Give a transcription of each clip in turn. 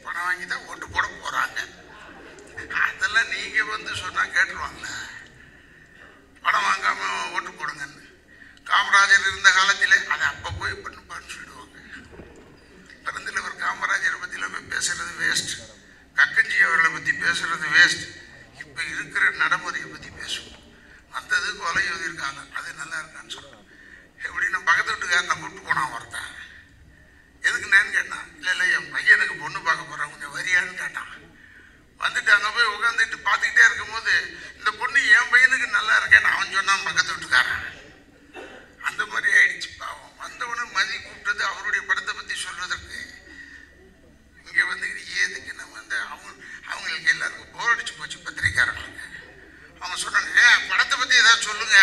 பணம் வாங்கி தான் ஓட்டு போட போறாங்க அதெல்லாம் நீங்க வந்து சொன்னா கேட்டுருவாங்களே பணம் வாங்காம ஓட்டு போடுங்கன்னு காமராஜர் இருந்த காலத்திலே அதை அப்ப போய் பண்ணுப்பான்னு சொல்லிடுவாங்க பெருந்தலைவர் காமராஜரை பற்றிலாம் போய் பேசுறது வேஸ்ட் கக்கஞ்சி அவர்களை பற்றி பேசுறது வேஸ்ட் இப்போ இருக்கிற நடைமுறையை பற்றி பேசுவோம் வந்தது கொலை எழுதியிருக்காங்க அது நல்லா இருக்கான்னு சொல்றோம் எப்படின்னா பக்கத்து வீட்டுக்காரனை கூப்பிட்டு போனான் ஒருத்தன் எதுக்கு நான் கேட்டான் இல்லை இல்லை என் பையனுக்கு பொண்ணு பார்க்க போகிறேன் கொஞ்சம் வரியான்னு கேட்டான் வந்துட்டு அங்கே போய் உட்காந்துட்டு பார்த்துக்கிட்டே இருக்கும்போது இந்த பொண்ணு என் பையனுக்கு நல்லா இருக்கேன்னு அவன் சொன்னான் பக்கத்து வீட்டுக்காரன் அந்த மாதிரி ஆயிடுச்சு பாவம் வந்தவன மதி கூப்பிட்டது அவருடைய படத்தை பற்றி சொல்வதற்கு இங்கே வந்து ஏதுக்கு நம்ம அந்த அவங்க அவங்களுக்கு எல்லாருக்கும் போர் அடிச்சு போச்சு பத்திரிக்காரங்களுக்கு அவங்க சொன்னாங்க "ஏ, படத்தை பற்றி ஏதாவது சொல்லுங்க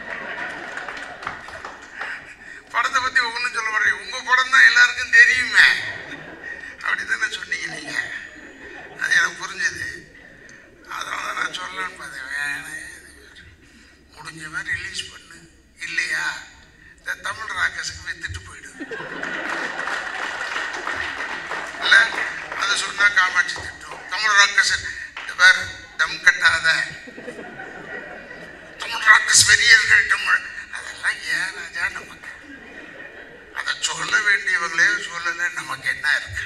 படத்தை பற்றி ஒன்றும் சொல்ல மாட்டேங்க உங்கள் படம் தான் எல்லாருக்கும் தெரியுமே அப்படி தானே சொன்னீங்க நீங்கள் அது எனக்கு புரிஞ்சுது அதனால தான் நான் சொல்லலான்னு பார்த்தேன் வேணாம் இது வேறு. முடிஞ்ச மாதிரி ரிலீஸ் பண்ணு இல்லையா இந்த தமிழ் ராக்கஸுக்கு வித்துட்டு போயிடு இல்ல அதை சொன்னா காமாட்சி திட்டம் தமிழ் ராக்கஸ் இந்த பேர் தம் கட்டாத தமிழ் ராக்கஸ் வெறியர்கள் தமிழ் அதெல்லாம் ஏன் ராஜா நமக்கு அதை சொல்ல வேண்டியவங்களே சொல்லலை நமக்கு என்ன இருக்கு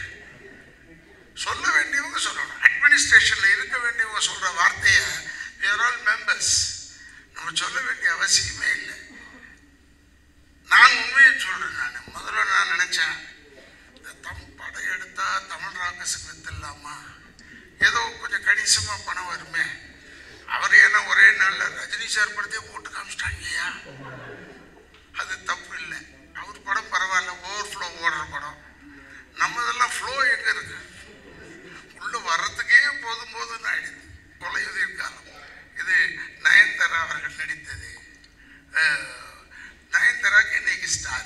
சொல்ல வேண்டியவங்க சொல்லணும் அட்மினிஸ்ட்ரேஷன்ல இருக்க வேண்டியவங்க சொல்ற வார்த்தையை we are all மெம்பர்ஸ் நம்ம சொல்ல வேண்டிய அவசியமே இல்லை நான் உண்மையை சொல்றேன் நான் முதல்ல நான் நினைச்சேன் இந்த தம் படம் எடுத்தா தமிழ் ராக்கஸுக்கு வித்துடலாமா ஏதோ கொஞ்சம் கணிசமா பணம் வருமே அவர் ஏன்னா ஒரே நாள்ல ரஜினி சார் படத்தையே போட்டு காமிச்சிட்டாங்கய்யா அது தப்பு இல்லை அவர் படம் பரவாயில்ல ஓவர் ஃப்ளோ ஓடுற படம் நம்மதெல்லாம் ஃப்ளோ எங்க இருக்கு உள்ள வர்றதுக்கே போதும் போதும்னு ஆயிடுது கொலையுதிர் காலம் இது நயன்தாரா அவர்கள் நடித்தது அஹ், நயன்தாராக்கு இன்னைக்கு ஸ்டார்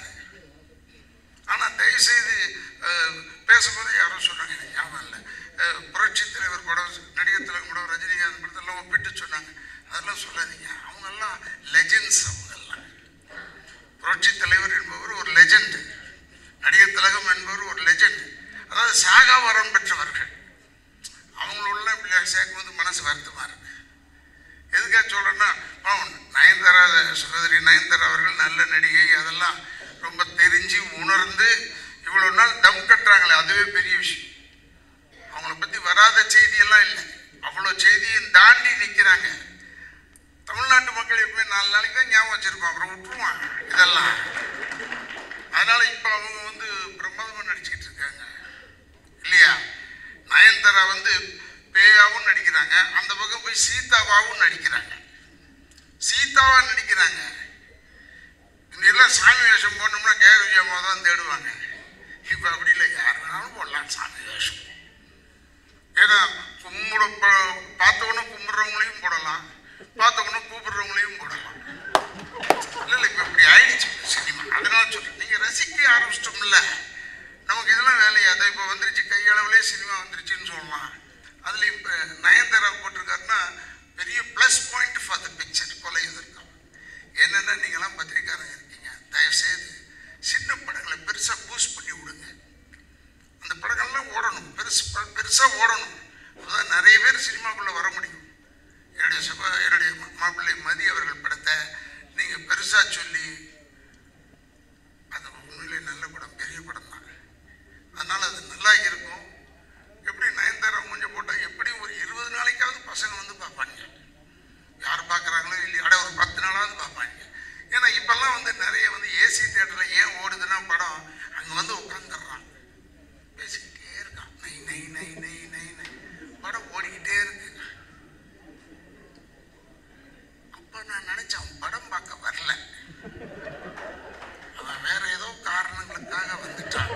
ஆனா தயவு செய்து அஹ், பேசும்போது யாரோ சொன்னாங்க எனக்கு ஞாபகம் இல்லை அஹ், புரட்சி தலைவர் படம் நடிகர் திலகம் படம் ரஜினிகாந்த் படத்தெல்லாம் ஒப்பிட்டு சொன்னாங்க அதெல்லாம் சொல்லாதீங்க அவங்கெல்லாம் லெஜெண்ட்ஸ் அவங்கெல்லாம் புரட்சி தலைவர் என்பவர் ஒரு லெஜெண்ட் நடிகர் திலகம் என்பவர் ஒரு லெஜெண்ட் அதாவது சாகா வரம் பெற்றவர்கள் அவங்களோட இப்படி சேர்க்கும்போது மனசு வருத்தமா இருக்கு எதுக்காக சொல்றேன்னா பாவம் நயன்தாரா சகோதரி நயன்தாரா அவர்கள் நல்ல நடிகை அதெல்லாம் ரொம்ப தெரிஞ்சு உணர்ந்து இவ்வளவு நாள் தம் கட்டுறாங்களே அதுவே பெரிய விஷயம் அவங்கள பத்தி வராத செய்தியெல்லாம் இல்லை அவ்வளோ செய்தியும் தாண்டி நிற்கிறாங்க தமிழ்நாட்டு மக்கள் எப்பவுமே நாலு நாளைக்கு தான் ஞாபகம் வச்சிருப்பான் அப்புறம் விட்டுருவான் இதெல்லாம் அதனால இப்போ அவங்க வந்து பிரமாதமா நடிச்சுக்கிட்டு இருக்காங்க இல்லையா நயன்தாரா வந்து பேயாவும் நடிக்கிறாங்க அந்த பக்கம் போய் சீதாவாவும் நடிக்கிறாங்க சீதாவா நடிக்கிறாங்க இந்த எல்லாம் சாமி வேஷம் போனோம்னா கேர் விஜயமா தான் தேடுவாங்க இப்போ அப்படி இல்லை யார் வேணாலும் போடலாம் சாமி வேஷம் ஏன்னா கும்பிட ப- பார்த்தவொன்னே கும்பிடுறவங்களையும் போடலாம் பார்த்தவொன்னே கூப்பிடுறவங்களையும் போடலாம் இல்லை இல்லை இப்போ இப்படி ஆயிடுச்சு சினிமா அதனால சொல்றேன் நீங்கள் ரசிக்க ஆரம்பிச்சிட்டோம்ல நமக்கு இதெல்லாம் வேலையாது இப்போ வந்துருச்சு கையளவுலே சினிமா வந்துருச்சுன்னு சொல்லலாம் அதில் இப்போ நயன்தாரா போட்டிருக்காருன்னா பெரிய plus point for the picture கொலை எதிர்க்கும் என்னென்னா நீங்களாம் பத்திரிக்காரங்க இருக்கீங்க தயவுசெய்து சின்ன படங்களை பெருசாக பூஸ்ட் பண்ணி விடுங்க அந்த படங்கள்லாம் ஓடணும் பெருசு ப- பெருசா ஓடணும் அப்பதான் நிறைய பேர் சினிமாக்குள்ள வர முடியும் என்னுடைய சபா என்னுடைய மா- மாப்பிள்ளை மதி அவர்கள் படத்தை நீங்க பெருசா சொல்லி அது உண்மையிலே நல்ல படம் பெரிய படம் தான் அதனால அது நல்லா இருக்கும் எப்படி நயன்தாரா மூஞ்ச போட்டா எப்படி ஒரு இருபது நாளைக்காவது பசங்க வந்து பார்ப்பாங்க யார் பார்க்குறாங்களோ இல்லையா அட ஒரு பத்து நாளாவது பார்ப்பாங்க ஏன்னா இப்பெல்லாம் வந்து நிறைய வந்து ஏசி தேட்டரில் ஏன் ஓடுதுன்னா படம் அங்கே வந்து உட்காந்துடுறான் பேசிக்கிட்டே இருக்கான் நை நை நை நை நை நை படம் ஓடிக்கிட்டே இருக்கு அப்ப நான் நினைச்சேன் அவன் படம் பார்க்க வரல அவன் வேற ஏதோ காரணங்களுக்காக வந்துட்டான்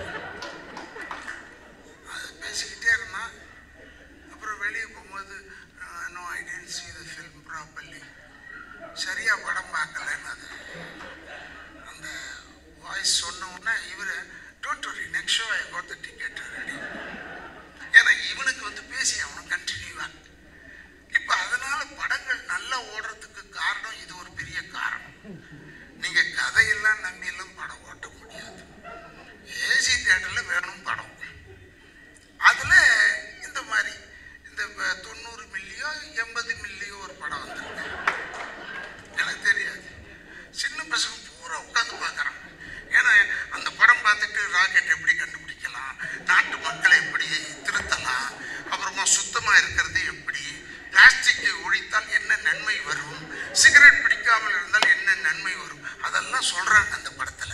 அது பேசிக்கிட்டே இருந்தான் அப்புறம் வெளியே போகும்போது no I didn't see the film properly சரியா படம் பார்க்கலன்னு அது அந்த வாய்ஸ் சொன்ன உடனே இவர் don't worry next show I got the ticket ready ஏன்னா இவனுக்கு வந்து பேசி அவனும் கண்டினியூவா இப்போ அதனால படங்கள் நல்லா ஓடுறதுக்கு காரணம் இது ஒரு பெரிய காரணம் நீங்க கதையெல்லாம் நம்பியெல்லாம் படம் ஓட்ட முடியாது ஏசி தியேட்டர்ல வேணும் படம் அதுல தான் சொல்றாங்க அந்த படத்துல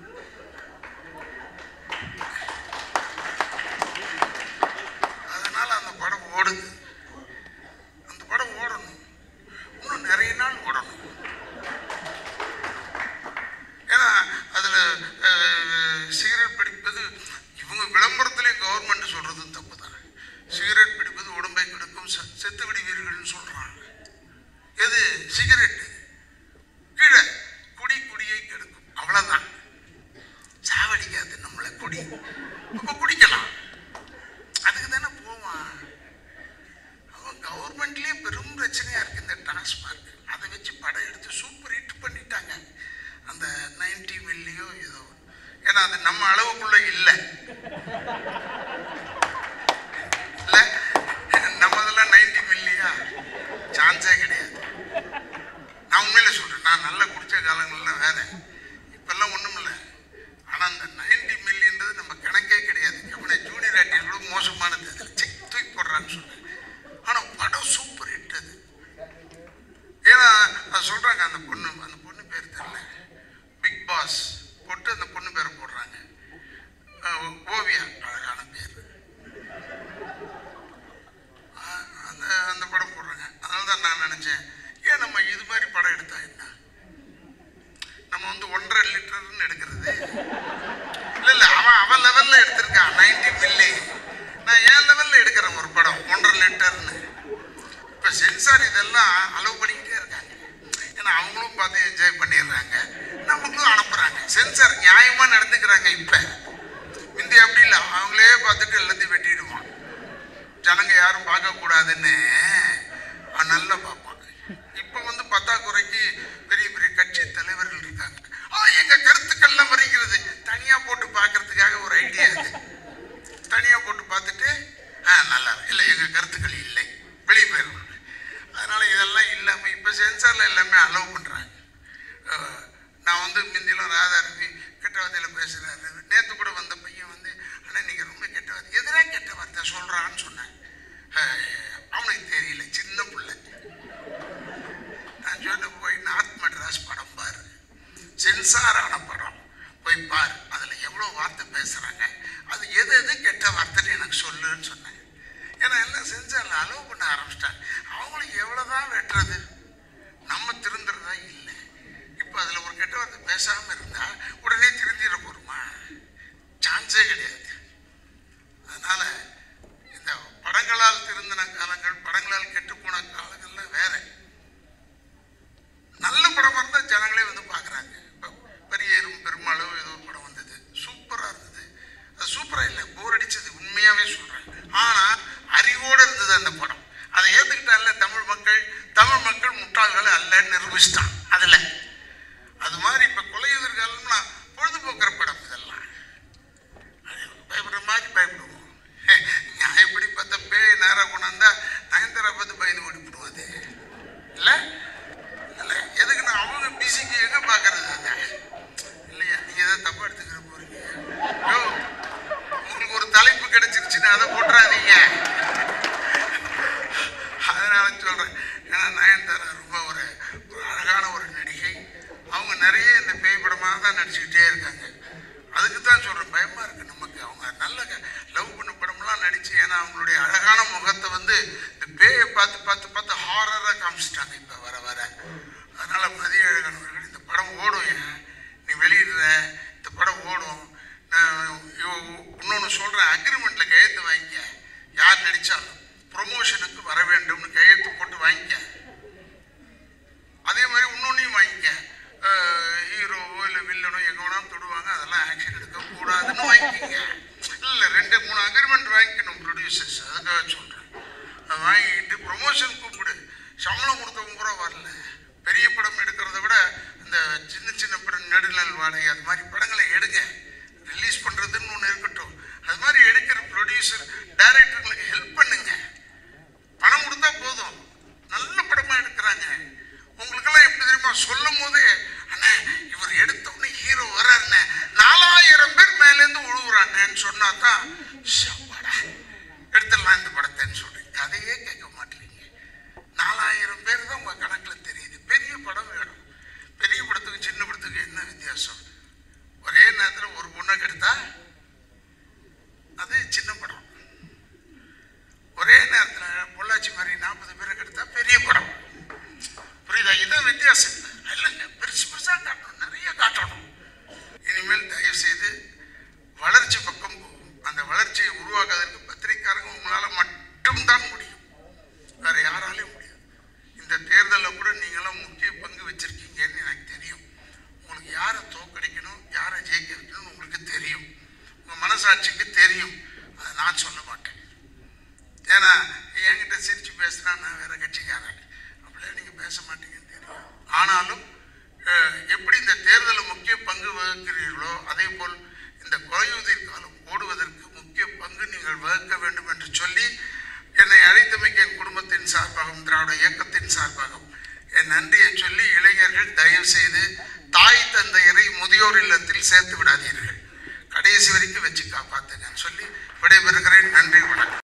அதனால அந்த படம் ஓடுது அந்த படம் ஓடணும் இன்னும் நிறைய நாள் ஓடணும் ஏன்னா அதில் சிகரெட் பிடிப்பது இவங்க விளம்பரத்திலே கவர்மெண்ட் சொல்றதும் தப்பு தான் சிகரெட் பிடிப்பது உடம்பை கெடுக்கும் செ- செத்து விடுவீர்கள்னு சொல்றாங்க எது சிகரெட் கீழே குடி குடியை கெடுக்கும் அவ்வளவுதான் சாவடிக்காது நம்மளை குடி அப்ப குடிக்கலாம் அதுக்கு தானே போவான் அவன் கவர்மெண்ட்லயே பெரும் பிரச்சனையா இருக்கு இந்த டாஸ்மாக் அதை வச்சு படம் எடுத்து சூப்பர் ஹிட் பண்ணிட்டாங்க அந்த 90 மில்லியோ ஏதோ ஏன்னா அது நம்ம அளவுக்குள்ள இல்லை இல்ல நம்மதெல்லாம் 90 மில்லியா சான்ஸே கிடையாது நான் உண்மையில சொல்றேன் நான் நல்லா குடிச்ச காலங்கள்லாம் வேற இப்பெல்லாம் ஒண்ணும் இல்லை ஆனா அந்த 90 மில்லின்றது நம்ம கணக்கே கிடையாது அவனை ஜூனியர் ஆக்டர் கூட மோசமானது அதில் செக் தூக்கி போடுறான்னு சொன்னேன் ஆனா படம் சூப்பர் ஹிட் அது ஏன்னா அது சொல்றாங்க அந்த பொண்ணு அந்த பொண்ணு பேர் தெரியல பிக் பாஸ் போட்டு அந்த பொண்ணு பேரை போடுறாங்க அஹ் ஓவியா அழகான பேர் அஹ் அந்த அந்த படம் போடுறாங்க அதனால தான் நான் நினைச்சேன் ஏன் நம்ம இது மாதிரி படம் எடுத்தா என்ன நம்ம வந்து ஒன்றரை லிட்டர்னு எடுக்கிறது இல்ல இல்ல அவன் அவன் லெவல்ல எடுத்திருக்கான் 90 மில்லி நான் என் லெவல்ல எடுக்கிறேன் ஒரு படம் ஒன்றரை லிட்டர்னு இப்ப சென்சார் இதெல்லாம் அலோவ் பண்ணிக்கிட்டே இருக்காங்க ஏன்னா அவங்களும் பார்த்து என்ஜாய் பண்ணிடுறாங்க நமக்கும் அனுப்புறாங்க சென்சார் நியாயமா நடந்துக்கிறாங்க இப்ப முந்தி அப்படி இல்லை அவங்களே பார்த்துட்டு எல்லாத்தையும் வெட்டிடுவான் ஜனங்க யாரும் பார்க்க கூடாதுன்னு அவன் நல்லா பார்ப்பான் இப்ப வந்து பத்தாக்குறைக்கு பெரிய பெரிய கட்சி தலைவர்கள் இருக்காங்க ஆ எங்க கருத்துக்கள்லாம் வருகிறது தனியா போட்டு பார்க்கறதுக்காக ஒரு ஐடியா இது தனியா போட்டு பார்த்துட்டு ஆ நல்லா இருக்கு. இல்லை எங்க கருத்துக்கள் இல்லை வெளியே போயிடுவாங்க அதனால இதெல்லாம் இல்லாம இப்ப சென்சார்ல எல்லாமே அலோவ் பண்றாங்க அஹ், நான் வந்து முந்திலாம் ராதாரவி கெட்ட வார்த்தையில பேசுறாரு நேத்து கூட வந்த பையன் வந்து ஆனா நீங்க ரொம்ப கெட்ட வார்த்தை எதிரா கெட்ட வார்த்தை சொல்றான்னு சொன்னேன் அஹ், அவனுக்கு தெரியல சின்ன பிள்ளை நான் சொன்ன போய் நார்த் மெட்ராஸ் படம் பாரு சென்சாரான படம் போய் பாரு அதுல எவ்வளவு வார்த்தை பேசுறாங்க அது எது எது கெட்ட வார்த்தைன்னு எனக்கு சொல்லுன்னு சொன்னேன் ஏன்னா எல்லாம் சென்சார்ல அலோவ் பண்ண ஆரம்பிச்சிட்டாங்க அவங்களுக்கு எவ்வளவுதான் வெட்டுறது நம்ம திருந்துறதா இல்லை இப்போ அதுல ஒரு கெட்ட வார்த்தை பேசாம இருந்தா உடனே திருந்திட போறோமா சான்ஸே கிடையாது அதனால இந்த படங்களால் திருந்தின காலங்கள் படங்களால் கெட்டுப்போன காலங்கள்லாம் வேற நல்ல படமா இருந்தா ஜனங்களே வந்து பார்க்கறாங்க இப்போ பெரியரும் பெருமாளோ ஏதோ ஒரு படம் வந்தது சூப்பரா இருந்தது அது சூப்பரா இல்லை போர் அடிச்சது உண்மையாவே சொல்றேன் ஆனா அறிவோட இருந்தது அந்த படம் அதை ஏத்துக்கிட்டால தமிழ் மக்கள் தமிழ் மக்கள் முட்டாள்கள் அல்லன்னு நிரூபிச்சிட்டான் அதுல அது மாதிரி இப்ப கொலை எதிர்காலம்னா பொழுதுபோக்குற படம் இதெல்லாம் அது பயப்படுற மாதிரி பயப்படுவோம் நான் எப்படி பார்த்தா பேய் நேரம் கொண்டாந்தா நயன்தாரா பார்த்து பயந்து ஓடிவிடுவோம் அது இல்லை இல்லை எதுக்குன்னா அவங்க பிசிக்கு எங்க பார்க்கறது அதை இல்லையா நீங்க எதாவது தப்பா எடுத்துக்கிற போறீங்க யோ உங்களுக்கு ஒரு தலைப்பு கிடைச்சிருச்சுன்னு அதை போட்டுறாதீங்க அதனால சொல்றேன் ஏன்னா நயன்தாரா ரொம்ப ஒரு ஒரு அழகான ஒரு நடிகை அவங்க நிறைய இந்த பேய் படமாக தான் நடிச்சுக்கிட்டே இருக்காங்க அதுக்கு தான் சொல்றேன் பயமா இருக்கு நமக்கு அவங்க நல்ல லவ் பண்ண படம்லாம் நடிச்சு ஏன்னா அவங்களுடைய அழகான முகத்தை வந்து இந்த பேயை பார்த்து பார்த்து பார்த்து ஹாரராக காமிச்சிட்டாங்க இப்போ வர வர அதனால மதிய அழகன் அவர்கள் இந்த படம் ஓடும் ஏன் நீ வெளியிடுற இந்த படம் ஓடும் நான் இன்னொன்று சொல்கிறேன் அக்ரிமெண்ட்டில் கையெழுத்து வாங்கிக்க யார் நடித்தாலும் ப்ரொமோஷனுக்கு வர வேண்டும்னு கையெழுத்து போட்டு வாங்கிக்க அதே மாதிரி இன்னொன்னையும் வாங்கிக்க ஹீரோவோ இல்லை வில்லனோ எங்க வேணாலும் தொடுவாங்க அதெல்லாம் ஆக்ஷன் எடுக்க கூடாதுன்னு வாங்கிக்கங்க இல்லை ரெண்டு மூணு அக்ரிமெண்ட் வாங்கிக்கணும் ப்ரொடியூசர்ஸ் அதுக்காக சொல்கிறேன் அதை வாங்கிக்கிட்டு ப்ரொமோஷன் கூப்பிடு சம்பளம் கொடுத்தவங்க கூட வரல பெரிய படம் எடுக்கிறத விட இந்த சின்ன சின்ன படம் நெடுநல் வாடகை அது மாதிரி படங்களை எடுங்க ரிலீஸ் பண்ணுறதுன்னு ஒன்று இருக்கட்டும் அது மாதிரி எடுக்கிற ப்ரொடியூசர் டைரக்டர்களுக்கு ஹெல்ப் பண்ணுங்க பணம் கொடுத்தா போதும் நல்ல படமா எடுக்கிறாங்க உங்களுக்கெல்லாம் எப்படி தெரியுமா சொல்லும் போதே அண்ணே இவர் எடுத்த உடனே ஹீரோ வர்றாருண்ணே நாலாயிரம் பேர் மேலேருந்து உழுவுறாங்கன்னு சொன்னா தான் "ஷப்பாடா, எடுத்துடலாம் இந்த படத்தைன்னு சொல்றேன் கதையே கேட்க மாட்டேங்க நாலாயிரம் பேர் தான் உங்க கணக்குல தெரியுது பெரிய படம் வேணும் பெரிய படத்துக்கு சின்ன படத்துக்கு என்ன வித்தியாசம் மனசாட்சிக்கு தெரியும் அதை நான் சொல்ல மாட்டேன் ஏன்னா என்கிட்ட சிரிச்சு பேசுனா நான் வேற கட்சிக்காரன் அப்படியே நீங்க பேச மாட்டீங்கன்னு தெரியும் ஆனாலும் அஹ், எப்படி இந்த தேர்தலில் முக்கிய பங்கு வகிக்கிறீர்களோ அதே போல் இந்த கொலையுதிர் காலம் ஓடுவதற்கு முக்கிய பங்கு நீங்கள் வகுக்க வேண்டும் என்று சொல்லி என்னை அழைத்தமைக்கு என் குடும்பத்தின் சார்பாகவும் திராவிட இயக்கத்தின் சார்பாகவும் என் நன்றியை சொல்லி இளைஞர்கள் தயவு செய்து தாய் தந்தையரை முதியோர் இல்லத்தில் சேர்த்து விடாதீர்கள் கடைசி வரைக்கும் வச்சு காப்பாத்துங்கன்னு சொல்லி விடைபெறுகிறேன் நன்றி வணக்கம்